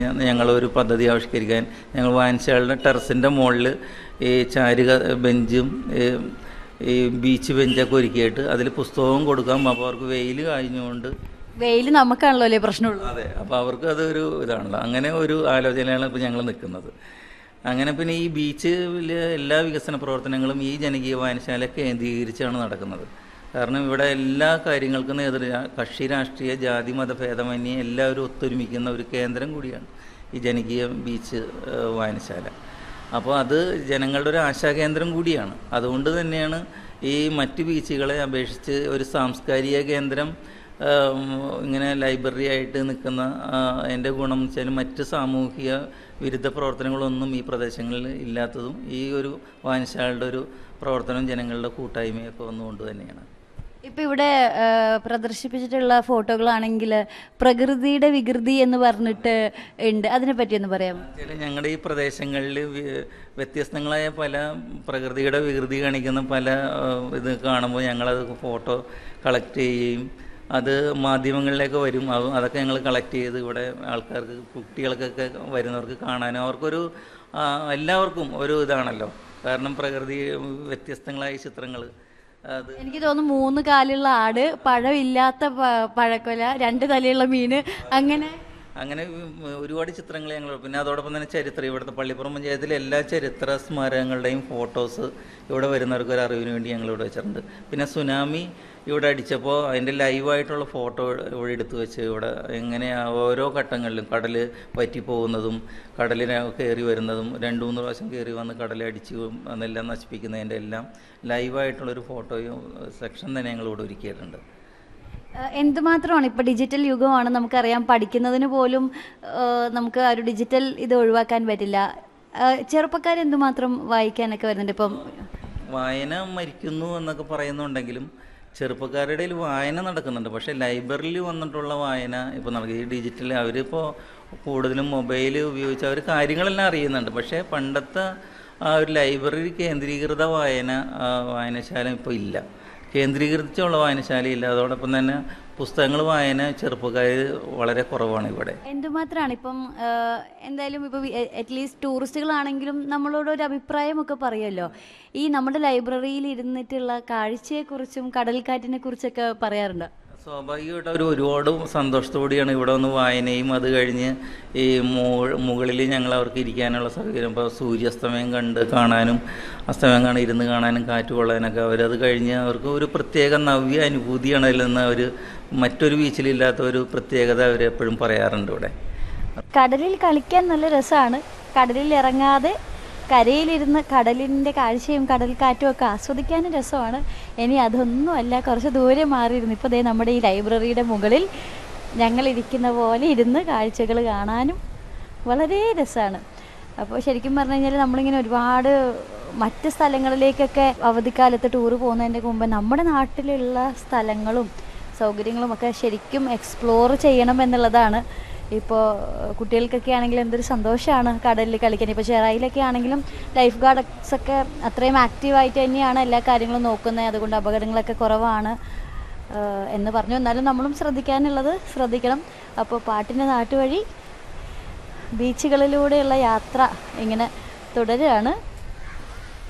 ഞങ്ങളൊരു പദ്ധതി ആവിഷ്കരിക്കാൻ ഞങ്ങൾ വായനശാലയുടെ ടെറസിൻ്റെ മുകളിൽ ഈ ചാരുക ബെഞ്ചും ഈ ഈ ബീച്ച് ബെഞ്ചൊക്കെ ഒരുക്കിയിട്ട് അതിൽ പുസ്തകവും കൊടുക്കാം അപ്പോൾ അവർക്ക് വെയിൽ കഴിഞ്ഞുകൊണ്ട് വെയിൽ നമുക്കാണല്ലോ അല്ലേ പ്രശ്നമുള്ളൂ അതെ അപ്പോൾ അവർക്ക് അതൊരു ഇതാണല്ലോ അങ്ങനെ ഒരു ആലോചനയാണ് ഇപ്പോൾ ഞങ്ങൾ നിൽക്കുന്നത് അങ്ങനെ പിന്നെ ഈ ബീച്ചിലെ എല്ലാ വികസന പ്രവർത്തനങ്ങളും ഈ ജനകീയ വായനശാല കേന്ദ്രീകരിച്ചാണ് നടക്കുന്നത് കാരണം ഇവിടെ എല്ലാ കാര്യങ്ങൾക്കും നേതൃ കക്ഷി രാഷ്ട്രീയ ജാതി മത ഭേദമന്യേ എല്ലാവരും ഒത്തൊരുമിക്കുന്ന ഒരു കേന്ദ്രം കൂടിയാണ് ഈ ജനകീയ ബീച്ച് ഏഹ്, വായനശാല അപ്പോൾ അത് ജനങ്ങളുടെ ഒരു ആശാകേന്ദ്രം കൂടിയാണ് അതുകൊണ്ട് തന്നെയാണ് ഈ മറ്റ് ബീച്ചുകളെ അപേക്ഷിച്ച് ഒരു സാംസ്കാരിക കേന്ദ്രം ആം, ഇങ്ങനെ ലൈബ്രറി ആയിട്ട് നിൽക്കുന്ന ആ, അതിൻ്റെ ഗുണം എന്ന് വെച്ചാൽ മറ്റ് സാമൂഹിക വിരുദ്ധ പ്രവർത്തനങ്ങളൊന്നും ഈ പ്രദേശങ്ങളിൽ ഇല്ലാത്തതും ഈ ഒരു വായനശാലയുടെ ഒരു പ്രവർത്തനം ജനങ്ങളുടെ കൂട്ടായ്മയൊക്കെ വന്നുകൊണ്ട് തന്നെയാണ് ഇപ്പൊ ഇവിടെ ആ, പ്രദർശിപ്പിച്ചിട്ടുള്ള ഫോട്ടോകളാണെങ്കിൽ പ്രകൃതിയുടെ വികൃതി എന്ന് പറഞ്ഞിട്ട് ഉണ്ട് അതിനെ പറ്റി ഒന്ന് പറയാമോ ചില ഞങ്ങളുടെ ഈ പ്രദേശങ്ങളിൽ വി- വ്യത്യസ്തങ്ങളായ പല പ്രകൃതിയുടെ വികൃതി കാണിക്കുന്ന പല ആ, ഇത് കാണുമ്പോൾ ഞങ്ങളത് ഫോട്ടോ കളക്ട് ചെയ്യുകയും അത് മാധ്യമങ്ങളിലേക്ക് വരും അത് അതൊക്കെ ഞങ്ങൾ കളക്ട് ചെയ്ത് ഇവിടെ ആൾക്കാർക്ക് കുട്ടികൾക്കൊക്കെ വരുന്നവർക്ക് കാണാനും അവർക്കൊരു ആ, എല്ലാവർക്കും ഒരു ഇതാണല്ലോ കാരണം പ്രകൃതി വ്യത്യസ്തങ്ങളായ ചിത്രങ്ങൾ അത് എനിക്ക് തോന്നുന്നു മൂന്ന് കാലുള്ള ആട് പഴമില്ലാത്ത പ- പഴക്കൊല രണ്ട് തലയുള്ള മീന് അങ്ങനെ അങ്ങനെ ഉം, ഒരുപാട് ചിത്രങ്ങൾ ഞങ്ങൾ പിന്നെ അതോടൊപ്പം തന്നെ ചരിത്രം ഇവിടുത്തെ പള്ളിപ്പുറം പഞ്ചായത്തിലെ എല്ലാ ചരിത്ര സ്മാരകങ്ങളുടെയും ഫോട്ടോസ് ഇവിടെ വരുന്നവർക്ക് ഒരു അറിവിന് വേണ്ടി ഞങ്ങൾ ഇവിടെ വെച്ചിട്ടുണ്ട് പിന്നെ സുനാമി ഇവിടെ അടിച്ചപ്പോൾ അതിൻ്റെ ലൈവായിട്ടുള്ള ഫോട്ടോ ഇവിടെ എടുത്തു വെച്ച് ഇവിടെ എങ്ങനെ ഓരോ ഘട്ടങ്ങളിലും കടൽ വറ്റിപ്പോകുന്നതും കടലിനെ കയറി വരുന്നതും രണ്ട് മൂന്ന് പ്രാവശ്യം കയറി വന്ന് കടലെ അടിച്ച് അതെല്ലാം നശിപ്പിക്കുന്നതിൻ്റെ എല്ലാം ലൈവായിട്ടുള്ളൊരു ഫോട്ടോയും സെക്ഷൻ തന്നെ ഞങ്ങൾ ഇവിടെ ഒരുക്കിയിട്ടുണ്ട് ആ, എന്തുമാത്രമാണ് ഇപ്പൊ ഡിജിറ്റൽ യുഗമാണ് നമുക്കറിയാം പഠിക്കുന്നതിന് പോലും ആ, നമുക്ക് ആ ഒരു ഡിജിറ്റൽ ഇത് ഒഴിവാക്കാൻ പറ്റില്ല ചെറുപ്പക്കാർ എന്തുമാത്രം വായിക്കാനൊക്കെ വരുന്നുണ്ട് ഇപ്പം വായന മരിക്കുന്നു എന്നൊക്കെ പറയുന്നുണ്ടെങ്കിലും ചെറുപ്പക്കാരുടെ ഇടയിൽ വായന നടക്കുന്നുണ്ട് പക്ഷേ ലൈബ്രറിയിൽ വന്നിട്ടുള്ള വായന ഇപ്പോൾ നടക്കുക ഈ ഡിജിറ്റൽ അവരിപ്പോൾ കൂടുതലും മൊബൈൽ ഉപയോഗിച്ച് അവർ കാര്യങ്ങളെല്ലാം അറിയുന്നുണ്ട് പക്ഷേ പണ്ടത്തെ ആ ഒരു ലൈബ്രറി കേന്ദ്രീകൃത വായന ആ, വായനശാല ഇപ്പോൾ ഇല്ല കേന്ദ്രീകരിച്ചുള്ള വായനശാലയില്ല അതോടൊപ്പം തന്നെ പുസ്തകങ്ങൾ വായന ചെറുപ്പക്കാർ വളരെ കുറവാണ് ഇവിടെ എന്തുമാത്രമാണ് ഇപ്പം ആ, എന്തായാലും ഇപ്പം അറ്റ്ലീസ്റ്റ് ടൂറിസ്റ്റുകളാണെങ്കിലും നമ്മളോട് ഒരു അഭിപ്രായമൊക്കെ പറയുമല്ലോ ഈ നമ്മുടെ ലൈബ്രറിയിൽ ഇരുന്നിട്ടുള്ള കാഴ്ചയെക്കുറിച്ചും കടൽക്കാറ്റിനെ കുറിച്ചൊക്കെ പറയാറുണ്ട് സ്വാഭാവികമായിട്ട് അവർ ഒരുപാട് സന്തോഷത്തോടെയാണ് ഇവിടെ വന്ന് വായനയും അത് കഴിഞ്ഞ് ഈ മു- മുകളിൽ ഞങ്ങൾ അവർക്ക് ഇരിക്കാനുള്ള സൗകര്യം ഇപ്പോൾ സൂര്യാസ്തമയം കണ്ട് കാണാനും അസ്തമയം കാണാൻ ഇരുന്ന് കാണാനും കാറ്റ് കൊള്ളാനൊക്കെ അവരത് കഴിഞ്ഞ് അവർക്ക് ഒരു പ്രത്യേക നവ്യ അനുഭൂതിയാണ് അതിൽ നിന്ന് അവർ മറ്റൊരു ബീച്ചിലില്ലാത്ത ഒരു പ്രത്യേകത അവർ എപ്പോഴും പറയാറുണ്ട് ഇവിടെ കടലിൽ കളിക്കാൻ നല്ല രസമാണ് കടലിൽ ഇറങ്ങാതെ കരയിലിരുന്ന് കടലിൻ്റെ കാഴ്ചയും കടൽ കാറ്റും ഒക്കെ ആസ്വദിക്കാനും രസമാണ് ഇനി അതൊന്നുമല്ല കുറച്ച് ദൂരെ മാറിയിരുന്നു ഇപ്പോൾ ദേ നമ്മുടെ ഈ ലൈബ്രറിയുടെ മുകളിൽ ഞങ്ങൾ ഇരിക്കുന്ന പോലെ ഇരുന്ന് കാഴ്ചകൾ കാണാനും വളരെ രസമാണ് അപ്പോൾ ശരിക്കും പറഞ്ഞു കഴിഞ്ഞാൽ നമ്മളിങ്ങനെ ഒരുപാട് മറ്റ് സ്ഥലങ്ങളിലേക്കൊക്കെ അവധിക്കാലത്ത് ടൂറ് പോകുന്നതിൻ്റെ മുമ്പ് നമ്മുടെ നാട്ടിലുള്ള സ്ഥലങ്ങളും സൗകര്യങ്ങളും ഒക്കെ ശരിക്കും എക്സ്പ്ലോർ ചെയ്യണം എന്നുള്ളതാണ് ഇപ്പോൾ കുട്ടികൾക്കൊക്കെ ആണെങ്കിൽ എന്തൊരു സന്തോഷമാണ് കടലിൽ കളിക്കാൻ ഇപ്പോൾ ചെറായിലൊക്കെ ആണെങ്കിലും ലൈഫ് ഗാർഡ്സ് ഒക്കെ അത്രയും ആക്റ്റീവായിട്ട് തന്നെയാണ് എല്ലാ കാര്യങ്ങളും നോക്കുന്നത് അതുകൊണ്ട് അപകടങ്ങളൊക്കെ കുറവാണ് ആഹ് എന്ന് പറഞ്ഞു എന്നാലും നമ്മളും ശ്രദ്ധിക്കാനുള്ളത് ശ്രദ്ധിക്കണം അപ്പോൾ പാട്ടിൻ്റെ നാട്ടുവഴി ബീച്ചുകളിലൂടെയുള്ള യാത്ര ഇങ്ങനെ തുടരുകയാണ്